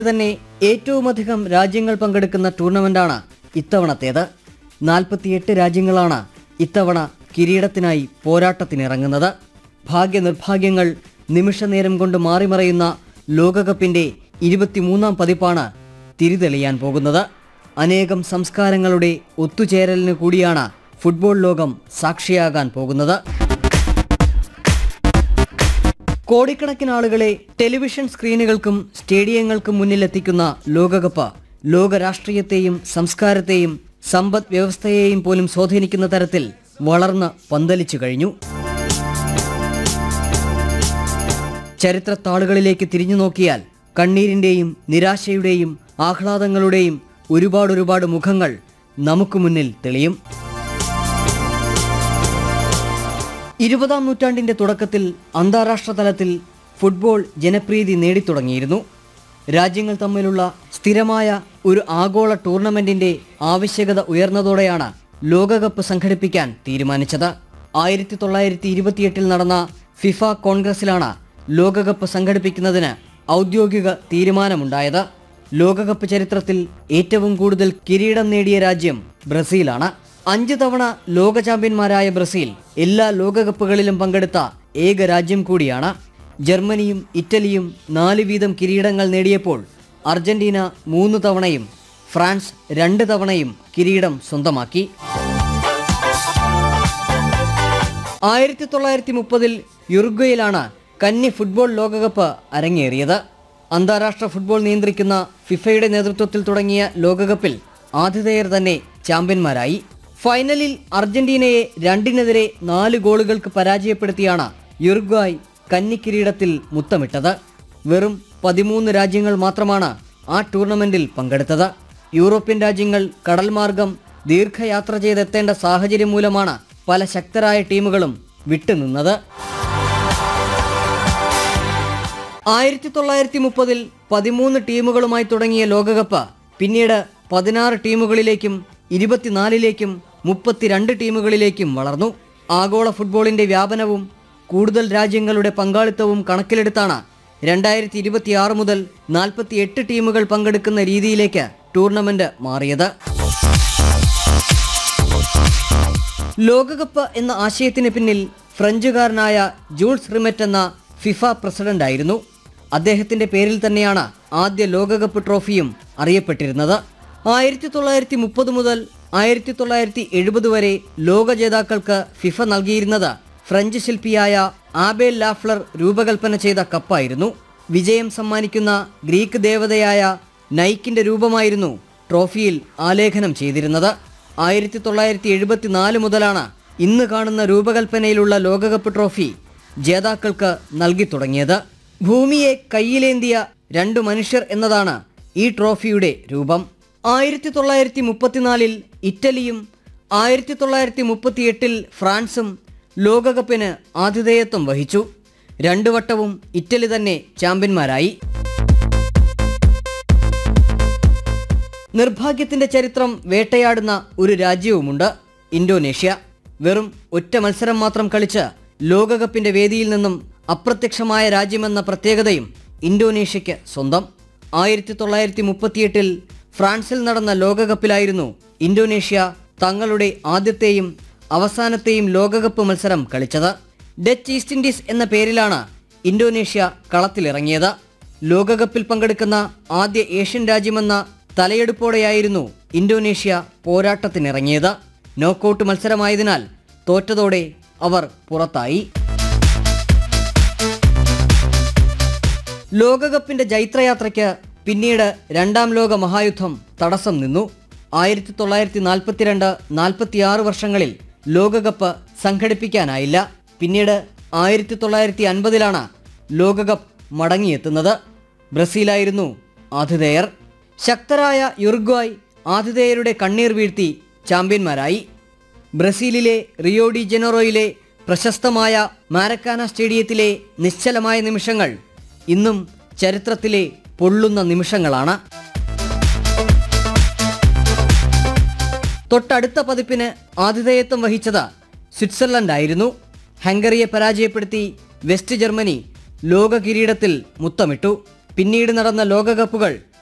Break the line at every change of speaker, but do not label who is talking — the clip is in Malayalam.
തന്നെ ഏറ്റവുമധികം രാജ്യങ്ങൾ പങ്കെടുക്കുന്ന ടൂർണമെന്റാണ് ഇത്തവണത്തേത് നാൽപ്പത്തിയെട്ട് രാജ്യങ്ങളാണ് ഇത്തവണ കിരീടത്തിനായി പോരാട്ടത്തിനിറങ്ങുന്നത് ഭാഗ്യനിർഭാഗ്യങ്ങൾ നിമിഷനേരം കൊണ്ട് മാറിമറയുന്ന ലോകകപ്പിന്റെ ഇരുപത്തിമൂന്നാം പതിപ്പാണ് തിരിതെളിയാൻ പോകുന്നത് അനേകം സംസ്കാരങ്ങളുടെ ഒത്തുചേരലിന് കൂടിയാണ് ഫുട്ബോൾ ലോകം സാക്ഷിയാകാൻ പോകുന്നത് കോടിക്കണക്കിന് ആളുകളെ ടെലിവിഷൻ സ്ക്രീനുകൾക്കും സ്റ്റേഡിയങ്ങൾക്കും മുന്നിലെത്തിക്കുന്ന ലോകകപ്പ് ലോക രാഷ്ട്രീയത്തെയും സംസ്കാരത്തെയും സമ്പദ് വ്യവസ്ഥയെയും പോലും സ്വാധീനിക്കുന്ന തരത്തിൽ വളർന്ന് പന്തലിച്ചു കഴിഞ്ഞു ചരിത്രത്താളുകളിലേക്ക് തിരിഞ്ഞു നോക്കിയാൽ കണ്ണീരിന്റെയും നിരാശയുടെയും ആഹ്ലാദങ്ങളുടെയും ഒരുപാട് ഒരുപാട് മുഖങ്ങൾ നമുക്ക് മുന്നിൽ തെളിയും ഇരുപതാം നൂറ്റാണ്ടിന്റെ തുടക്കത്തിൽ അന്താരാഷ്ട്ര തലത്തിൽ ഫുട്ബോൾ ജനപ്രീതി നേടിത്തുടങ്ങിയിരുന്നു രാജ്യങ്ങൾ തമ്മിലുള്ള സ്ഥിരമായ ഒരു ആഗോള ടൂർണമെന്റിന്റെ ആവശ്യകത ഉയർന്നതോടെയാണ് ലോകകപ്പ് സംഘടിപ്പിക്കാൻ തീരുമാനിച്ചത് ആയിരത്തി തൊള്ളായിരത്തി ഇരുപത്തിയെട്ടിൽ നടന്ന ഫിഫ കോൺഗ്രസിലാണ് ലോകകപ്പ് സംഘടിപ്പിക്കുന്നതിന് ഔദ്യോഗിക തീരുമാനമുണ്ടായത് ലോകകപ്പ് ചരിത്രത്തിൽ ഏറ്റവും കൂടുതൽ കിരീടം നേടിയ രാജ്യം ബ്രസീലാണ് അഞ്ച് തവണ ലോക ചാമ്പ്യന്മാരായ ബ്രസീൽ എല്ലാ ലോകകപ്പുകളിലും പങ്കെടുത്ത ഏക രാജ്യം കൂടിയാണ് ജർമ്മനിയും ഇറ്റലിയും നാല് വീതം കിരീടങ്ങൾ നേടിയപ്പോൾ അർജന്റീന മൂന്ന് തവണയും ഫ്രാൻസ് രണ്ട് തവണയും കിരീടം സ്വന്തമാക്കി ആയിരത്തി തൊള്ളായിരത്തി മുപ്പതിൽ യുറുഗ്വയിലാണ് കന്നി ഫുട്ബോൾ ലോകകപ്പ് അരങ്ങേറിയത് അന്താരാഷ്ട്ര ഫുട്ബോൾ നിയന്ത്രിക്കുന്ന ഫിഫയുടെ നേതൃത്വത്തിൽ തുടങ്ങിയ ലോകകപ്പിൽ ആതിഥേയർ തന്നെ ചാമ്പ്യന്മാരായി ഫൈനലിൽ അർജന്റീനയെ രണ്ടിനെതിരെ നാല് ഗോളുകൾക്ക് പരാജയപ്പെടുത്തിയാണ് യുറുഗ്വായ് കന്നിക്കിരീടത്തിൽ മുത്തമിട്ടത് വെറും പതിമൂന്ന് രാജ്യങ്ങൾ മാത്രമാണ് ആ ടൂർണമെന്റിൽ പങ്കെടുത്തത് യൂറോപ്യൻ രാജ്യങ്ങൾ കടൽ മാർഗം ദീർഘയാത്ര ചെയ്തെത്തേണ്ട സാഹചര്യം മൂലമാണ് പല ശക്തരായ ടീമുകളും വിട്ടുനിന്നത് ആയിരത്തി തൊള്ളായിരത്തി മുപ്പതിൽ പതിമൂന്ന് ടീമുകളുമായി തുടങ്ങിയ ലോകകപ്പ് പിന്നീട് പതിനാറ് ടീമുകളിലേക്കും ഇരുപത്തിനാലിലേക്കും മുപ്പത്തിരണ്ട് ടീമുകളിലേക്കും വളർന്നു ആഗോള ഫുട്ബോളിന്റെ വ്യാപനവും കൂടുതൽ രാജ്യങ്ങളുടെ പങ്കാളിത്തവും കണക്കിലെടുത്താണ് രണ്ടായിരത്തി ഇരുപത്തിയാറ് മുതൽ നാൽപ്പത്തി എട്ട് ടീമുകൾ പങ്കെടുക്കുന്ന രീതിയിലേക്ക് ടൂർണമെന്റ് മാറിയത് ലോകകപ്പ് എന്ന ആശയത്തിന് പിന്നിൽ ഫ്രഞ്ചുകാരനായ ജൂൾസ് റിമെറ്റ് എന്ന ഫിഫ പ്രസിഡന്റായിരുന്നു അദ്ദേഹത്തിന്റെ പേരിൽ തന്നെയാണ് ആദ്യ ലോകകപ്പ് ട്രോഫിയും അറിയപ്പെട്ടിരുന്നത് ആയിരത്തി തൊള്ളായിരത്തി മുപ്പത് മുതൽ ആയിരത്തി തൊള്ളായിരത്തി എഴുപത് വരെ ലോക ജേതാക്കൾക്ക് ഫിഫ നൽകിയിരുന്നത് ഫ്രഞ്ച് ശില്പിയായ ആബേൽ ലാഫ്ലർ രൂപകൽപ്പന ചെയ്ത കപ്പായിരുന്നു വിജയം സമ്മാനിക്കുന്ന ഗ്രീക്ക് ദേവതയായ നൈക്കിന്റെ രൂപമായിരുന്നു ട്രോഫിയിൽ ആലേഖനം ചെയ്തിരുന്നത് ആയിരത്തി തൊള്ളായിരത്തി എഴുപത്തിനാല് മുതലാണ് ഇന്ന് കാണുന്ന രൂപകൽപ്പനയിലുള്ള ലോകകപ്പ് ട്രോഫി ജേതാക്കൾക്ക് നൽകി തുടങ്ങിയത് ഭൂമിയെ കയ്യിലേന്തിയ രണ്ടു മനുഷ്യർ എന്നതാണ് ഈ ട്രോഫിയുടെ രൂപം ആയിരത്തി തൊള്ളായിരത്തി മുപ്പത്തിനാലിൽ ഇറ്റലിയും ആയിരത്തി തൊള്ളായിരത്തി മുപ്പത്തിയെട്ടിൽ ഫ്രാൻസും ലോകകപ്പിന് ആതിഥേയത്വം വഹിച്ചു രണ്ടു വട്ടവും ഇറ്റലി തന്നെ ചാമ്പ്യന്മാരായി നിർഭാഗ്യത്തിന്റെ ചരിത്രം വേട്ടയാടുന്ന ഒരു രാജ്യവുമുണ്ട് ഇന്തോനേഷ്യ വെറും ഒറ്റ മത്സരം മാത്രം കളിച്ച് ലോകകപ്പിന്റെ വേദിയിൽ നിന്നും അപ്രത്യക്ഷമായ രാജ്യമെന്ന പ്രത്യേകതയും ഇന്തോനേഷ്യയ്ക്ക് സ്വന്തം ആയിരത്തി തൊള്ളായിരത്തി മുപ്പത്തിയെട്ടിൽ ഫ്രാൻസിൽ നടന്ന ലോകകപ്പിലായിരുന്നു ഇന്തോനേഷ്യ തങ്ങളുടെ ആദ്യത്തെയും അവസാനത്തെയും ലോകകപ്പ് മത്സരം കളിച്ചത് ഡച്ച് ഈസ്റ്റ് ഇൻഡീസ് എന്ന പേരിലാണ് ഇന്തോനേഷ്യ കളത്തിലിറങ്ങിയത് ലോകകപ്പിൽ പങ്കെടുക്കുന്ന ആദ്യ ഏഷ്യൻ രാജ്യമെന്ന തലയെടുപ്പോടെയായിരുന്നു ഇന്തോനേഷ്യ പോരാട്ടത്തിനിറങ്ങിയത് നോക്കൌട്ട് മത്സരമായതിനാൽ തോറ്റതോടെ അവർ പുറത്തായി ലോകകപ്പിന്റെ ജൈത്രയാത്രയ്ക്ക് പിന്നീട് രണ്ടാം ലോക മഹായുദ്ധം തടസ്സം നിന്നു ആയിരത്തി തൊള്ളായിരത്തി നാൽപ്പത്തിരണ്ട് നാൽപ്പത്തിയാറ് വർഷങ്ങളിൽ ലോകകപ്പ് സംഘടിപ്പിക്കാനായില്ല പിന്നീട് ആയിരത്തി തൊള്ളായിരത്തി അൻപതിലാണ് ലോകകപ്പ് മടങ്ങിയെത്തുന്നത് ബ്രസീലായിരുന്നു ആതിഥേയർ ശക്തരായ യുറുഗ്വായ് ആതിഥേയരുടെ കണ്ണീർ വീഴ്ത്തി ചാമ്പ്യന്മാരായി ബ്രസീലിലെ റിയോ ഡി ജനറോയിലെ പ്രശസ്തമായ മാരക്കാന സ്റ്റേഡിയത്തിലെ നിശ്ചലമായ നിമിഷങ്ങൾ ഇന്നും ചരിത്രത്തിലെ പൊള്ളുന്ന നിമിഷങ്ങളാണ് തൊട്ടടുത്ത പതിപ്പിന് ആതിഥേയത്വം വഹിച്ചത് സ്വിറ്റ്സർലൻഡ് ആയിരുന്നു ഹംഗറിയെ പരാജയപ്പെടുത്തി വെസ്റ്റ് ജർമ്മനി ലോക കിരീടത്തിൽ മുത്തമിട്ടു പിന്നീട് നടന്ന ലോകകപ്പുകൾ